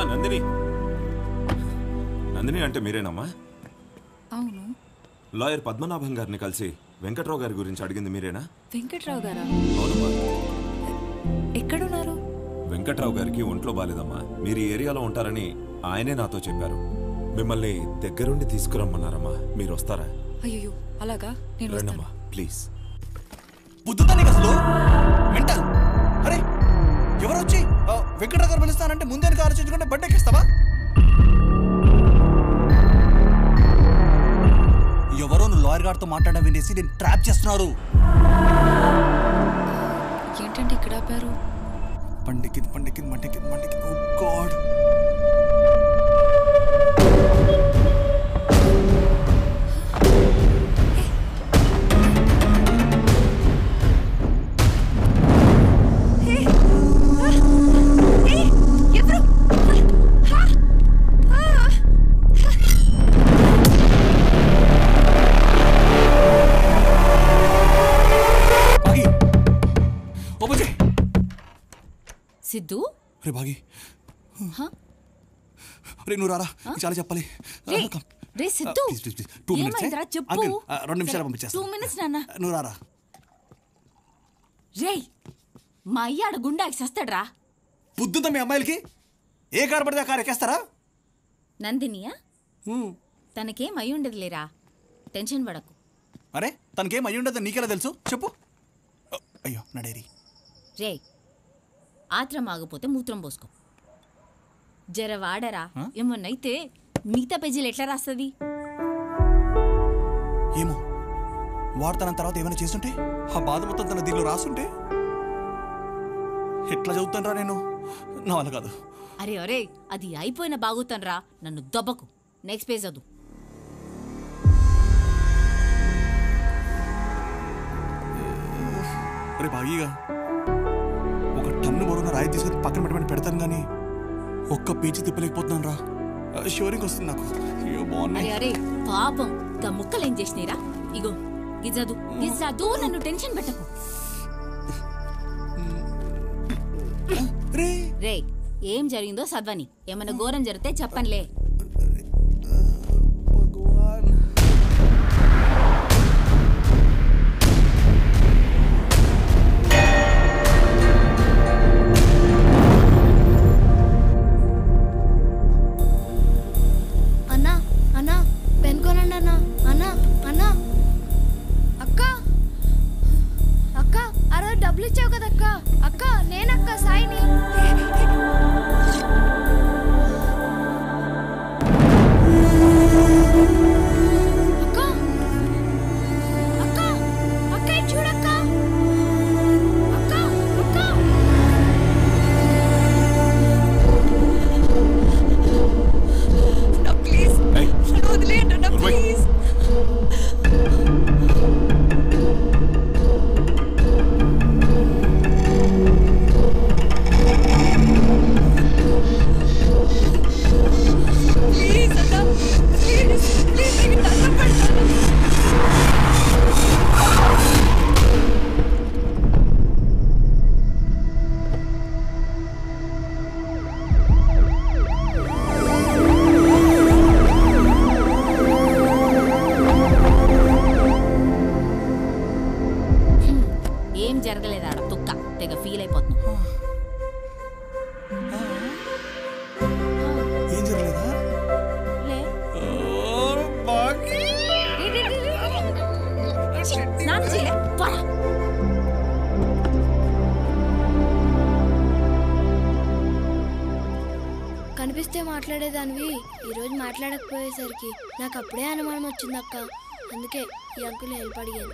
నందిని నందిని అంటే మీరేనమ్మా అవును లాయర్ పద్మనాభం గారిని కలిసి వెంకట్రావు గారి గురించి అడిగింది మీరేనా వెంకట్రావు గారా అవునమ్మా ఎక్కడున్నారు వెంకట్రావు గారికి ఒంట్లో బాలేదమ్మా మీరు ఈ ఏరియాలో ఉంటారని ఆయనే నాతో చెప్పారు మిమ్మల్ని దగ్గరుండి తీసుకురమ్మన్నారమ్మా మీరు వస్తారా అయ్యో అలాగా నేను వస్తాను రండమ్మా ప్లీజ్ బుద్ధుతా నీకు అసలు మెంటల్ అరే ఎవరు వచ్చి ఆ, వెంకటరావు గారు పిలుస్తానంటే ముందే వెనక ఆలోచించుకుంటే బండి ఎక్కిస్తావా ఎవరో నువ్వు లాయర్ గారితో మాట్లాడడం వినేసి నేను ట్రాప్ చేస్తున్నారు ఏంటంటే ఇక్కడ ఆపారు పండికి పండికి మండికి మండికి ఓ గాడ్ ఎవరు బాగి ఓపెన్ చేయి సిద్ధు రే బాగి రే నువ్వు రారా నీకు చాలా చెప్పాలి రే, Come. రే Siddhu please please please two minutes ఏమైందిరా చెప్పు రెండు నిమిషాలు పంపించేస్తా టూ మినిట్స్ నాన్న నువ్వు రారా రే మా అయ్యాడ గుండాకి సస్తాడ్రా బుద్ధుందా మీ అమ్మాయిలకి ఏ కారు పడితే ఆ కారు ఎక్కేస్తారా నందినియా హ్మ్. తనకేం అయి ఉండదు లేరా టెన్షన్ పడకు అరే తనకేం అయ్యి ఉండదు నీకెలా తెలుసు చెప్పు అ- అయ్యో నా డైరీ రే ఆత్రం ఆగపోతే మూత్రం పోసుకో జర వాడరా ఏమన్నైతే మిగతా పేజీలు ఎట్లా రాస్తుంది ఏమో వాడు తన తర్వాత ఏమైనా చేస్తుంటే ఆ బాధ మొత్తం తన దీనిలో రాసుంటే ఎట్లా చదువుతానరా నేను నా వల్ల కాదు అరే అరే అది అయిపోయిన బాగుతానరా నన్ను దొబ్బకు నెక్స్ట్ పేజ్ చదువు రే బాగీగా ఒక టన్ను బరువున రాయి తీసుకొని పక్కన పెట్టమని పెడతాను కానీ ఒక్క పేజీ తిప్పలేకపోతున్నాను రా షోరింగ్ వస్తుంది నాకు అయ్యో అరే బాగున్నాయి అరే పాపం గా ముక్కలేం చేసినీరా ఇగో గిజదు గిజదు నన్ను టెన్షన్ పెట్టకు రే రే ఏం జరిగిందో చదవని ఏమైనా ఘోరం జరిగితే చెప్పనులే భగవాన్ అన్నా అన్నా పెన్ కొనండి అన్నా అన్నా అన్నా అక్క అక్క ఆ రోజు డబ్బులు ఇచ్చావు కదా అక్క అక్క నేనక్క సాయిని అక్క అక్క అక్క ఇది చూడక్క అక్క అక్క ప్లీజ్ ఏయ్, వదిలేయండి అన్న ఉర్వై. ప్లీజ్ ప్లీజ్ అన్న ప్లీజ్ ప్లీజ్ మీకు దండం పెడతాను ఏం జరగలేదు ఆడ తుక్క తెగ ఫీల్ అయిపోతున్నా ఏం జరగలేదా లే బాగీ రే, రే, రే, రే. ఛీ, స్నానం చేయలే పోరా. కనిపిస్తే మాట్లాడేదానివి ఈరోజు మాట్లాడకపోయేసరికి నాకు అప్పుడే అనుమానం వచ్చింది అక్క అందుకే ఈ అంకుల్ హెల్ప్ అడిగాను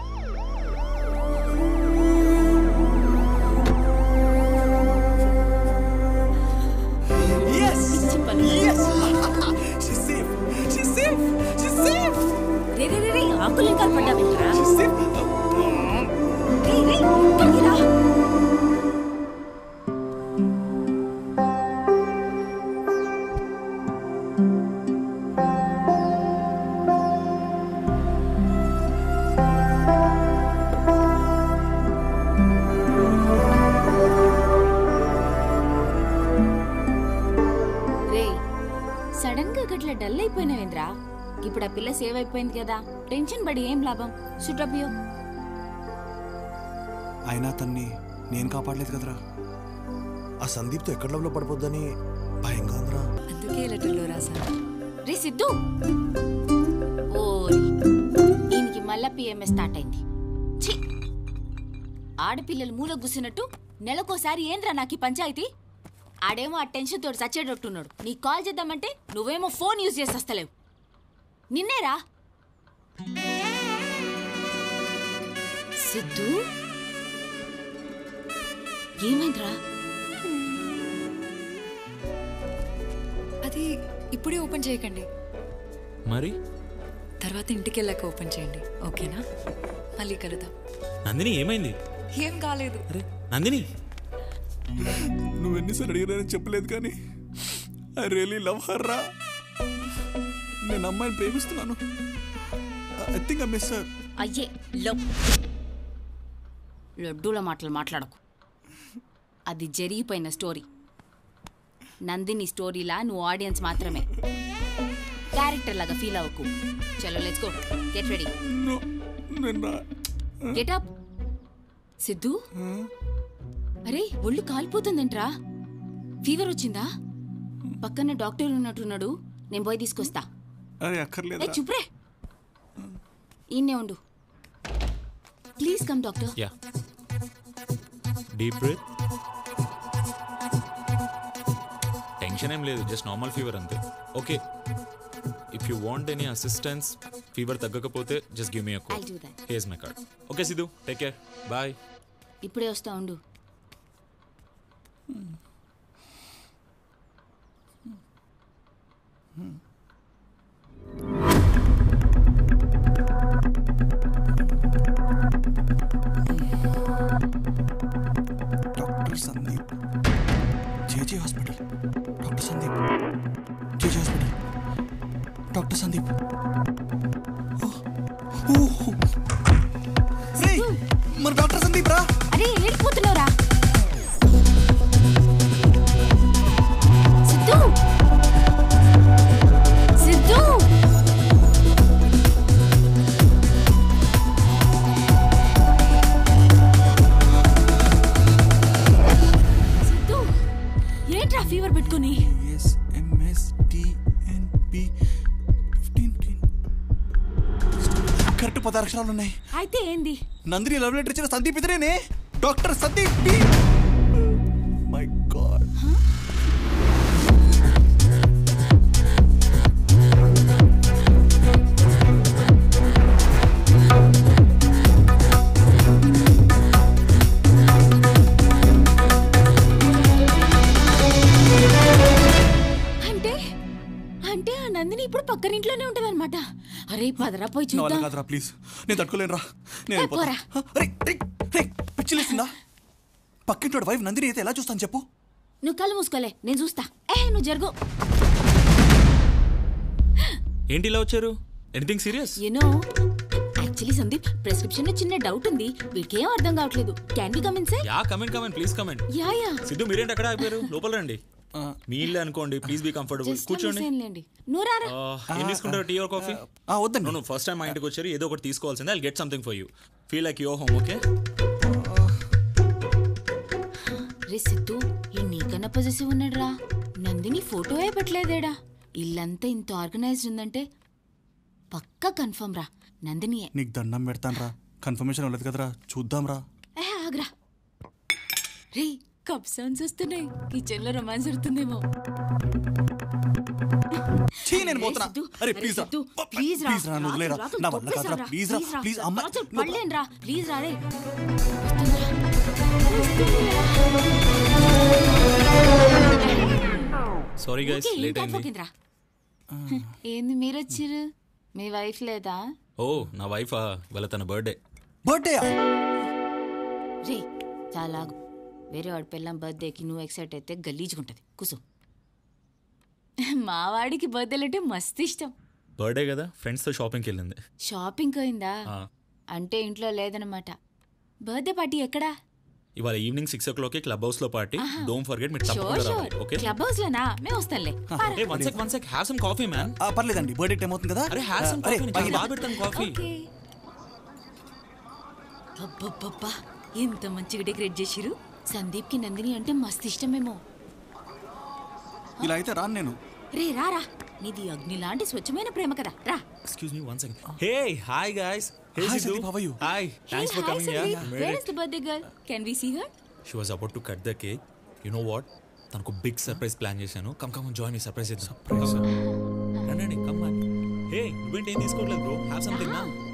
Yes! పిచ్చి పని. Yes! She's safe! She's safe! She's safe! రే రే రే రే ఆకులు ఇంకా పడ్డావేంట్రా She's safe! రే రే ఇక్కడికి రా ఆ డల్ అయిపోయినావేంద్రా ఇప్పుడు ఆ పిల్ల సేవ్ అయిపోయింది కదా టెన్షన్ పడి ఏం లాభం సుటపియో అయినా తన్ని నేను కాపాడలేదు కదరా ఆ సందీప్తో ఎక్కడ లవ్లో పడిపోద్దని భయంగా ఉందిరా అందుకే లెటర్లో రాశాను రే సిద్ధు ఓరి ఈయనకి మళ్ళా పిఎంఎస్ స్టార్ట్ అయింది ఛీ ఆడపిల్లలు మూల గుసినట్టు నెలకోసారి ఏంద్రా నాకు ఈ పంచాయతీ ఆడేమో ఆ టెన్షన్ తోటి చచ్చేటట్టున్నాడు నీకు కాల్ చేద్దామంటే నువ్వేమో ఫోన్ యూజ్ చేసి వస్తలేవు నిన్నేరా సిద్ధు ఏమైందిరా అది ఇప్పుడే ఓపెన్ చేయకండి మరి తర్వాత ఇంటికి వెళ్ళాక ఓపెన్ చేయండి ఓకేనా మళ్ళీ కలుద్దాం నందిని ఏమైంది ఏం కాలేదు అరే నందిని నువ్వు ఎన్నిసార్లు అడిగినారని చెప్పలేదు కానీ ఐ రియలీ లవ్ హర్ రా నేను అమ్మాయిని ప్రేమిస్తున్నాను I think I miss her అయ్యే లో లడ్డూల మాటలు మాట్లాడకు అది జరిగిపోయిన స్టోరీ నందిని స్టోరీలా నువ్వు ఆడియన్స్ మాత్రమే క్యారెక్టర్ లాగా ఫీల్ అవ్వకు చలో let's go get ready no నేను రా గెట్ అప్ సిద్ధు అరే ఒళ్ళు కాలిపోతుందేంట్రా ఫీవర్ వచ్చిందా పక్కన డాక్టర్ ఉన్నట్టున్నాడు నేను పోయి తీసుకొస్తా అరే ఏ అక్కర్లేదు చుప్రే ఈయనే ఉండు please come doctor yeah deep breath tension ఏం లేదు జస్ట్ నార్మల్ ఫీవర్ అంతే okay if you want any assistance fever తగ్గకపోతే just give me a I'll call do that. Here's my card okay Siddhu take care bye ఇప్పుడే వస్తా ఉండు doctor Sandeep JJ hospital doctor Sandeep JJ hospital doctor Sandeep ఓ, ఓ. రేయ్, మన doctor Sandeep రా అరే ఏడిపోతున్నావురా సిద్ధు సిద్ధు సిద్ధు ఏంట్రా ఫీవర్ పెట్టుకుని S MS TNP fifteen correct పది అక్షరాలు ఉన్నాయి అయితే ఏంది నందిని లవ్ లెటర్ ఇచ్చిన సందీప్ ఇతరేనే doctor Sandeep P my god అంటే అంటే ఆ నందిని ఇప్పుడు పక్కనింట్లోనే ఉంటదన్నమాట అరే పదరా పోయి నా వల్ల చూద్దాం కాదురా ప్లీజ్ నేను తట్టుకోలేను రా నేను ఏ, వెళ్ళిపోతా. పోరా. హ, అరే రే, రే, పిచ్చిలేసిందా పక్కింటి వైఫ్ నందిని అయితే ఎలా చూస్తాను చెప్పు నువ్వు కళ్ళు మూసుకోలే నేను చూస్తా ఏ నువ్వు జరుగు ఏంటి ఇలా వచ్చారు anything serious you know actually Sandeep prescription లో చిన్న డౌట్ ఉంది వీడికి ఏం అర్థం కావట్లేదు can we come in sir yeah come in come in please come in yeah yeah Siddhu మీరేంటి అక్కడ ఆగిపోయారు లోపల రండి ఆ, మీ ఇల్లు అనుకోండి ప్లీజ్ బీ కంఫర్టబుల్ జస్ట్ కూర్చోండి లేండి నువ్వు రారా ఆ, ఏం తీసుకుంటారు టీ ఆర్ కాఫీ ఆ, వద్దండి నో ఫస్ట్ టైం మా ఇంటికి వచ్చారు ఏదో ఒకటి తీసుకోవాల్సిందే I get something for you feel like your home okay రే సిద్ధు ఈ నీకన్నా పొజిసివ్ ఉన్నాడురా నందిని ఫోటోయే పెట్టలేదేడా ఇల్లంతా ఇంత ఆర్గనైజ్డ్ ఉందంటే పక్కా కన్ఫర్మ్ రా నందినియే నీకు దండం పెడతాను రా కన్ఫర్మేషన్ అవ్వలేదు కదరా చూద్దాం రా ఏ ఆగ్రా రే కప్ సౌండ్స్ వస్తున్నాయి కిచెన్ లో రొమాన్స్ జరుగుతుందేమో చీ నేను పోతున్నా సిద్ధు, అరే అరే ప్లీజ్ రా సిద్ధు, ప్లీజ్ రా ప్లీజ్ రా నువ్వు లేరా రాత్రి నా వల్ల తొక్కేశావు కాదురా రా, ప్లీజ్ రా ప్లీజ్ అమ్మ రాత్రి నువ్వు- పడలేను రా ప్లీజ్ రా రే సారీ గైస్ ఓకే, ఏం లేట్ అయింది కాకపోకిందిరా. ఏంది మీరు వచ్చిర్రు మీ వైఫ్ లేదా ఓ నా వైఫా వాళ్ళ తన బర్త్డే బర్త్డే రే చాలా ఆగు. వేరే వాడి పిల్లం బర్త్డేకి నువ్వు ఎక్సైట్ అయితే గలీజ్గుంటది కూసో మా వాడికి బర్త్డేలు అంటే మస్తు ఇష్టం బర్త్డే కదా ఫ్రెండ్స్తో షాపింగ్కి వెళ్ళింది షాపింగ్ అయిందా ఆ, అంటే ఇంట్లో లేదనమాట బర్త్డే పార్టీ ఎక్కడా ఇవాళ evening six o'clock club house లో పార్టీ డోంట్ ఫర్గెట్ మీరు షోర్ తప్పకుండా షోర్ రావాలి ఓకే క్లబ్ హౌస్ లోనా మేము వస్తాంలే ఏ one sec one sec have some coffee man ఆ, పర్లేదండి బర్త్డే టైం అవుతుంది కదా అరే హ్యావ్ సమ్ అరే, కాఫీ బాగా బాగా పెడతాను కాఫీ అబ్బబ్బబ్బా ఎంత మంచిగా డెకరేట్ చేసిరు సందీప్ కి నందిని అంటే మస్తు ఇష్టమేమో ఇలా అయితే రాను నేను రే రారా నీది అగ్ని లాంటి స్వచ్ఛమైన ప్రేమ కదా రా excuse me one second hey hi guys hey Hi, Siddhu Sandeep, how are you? Hi thanks for coming yeah where is the birthday girl can we see her she was about to cut the cake you know what తనకు big surprise plan చేశాను come come join me surprise ఇద్దాం surprise రండి come man hey నువ్వేంటి ఏం తీసుకోవట్లేదు bro have something నా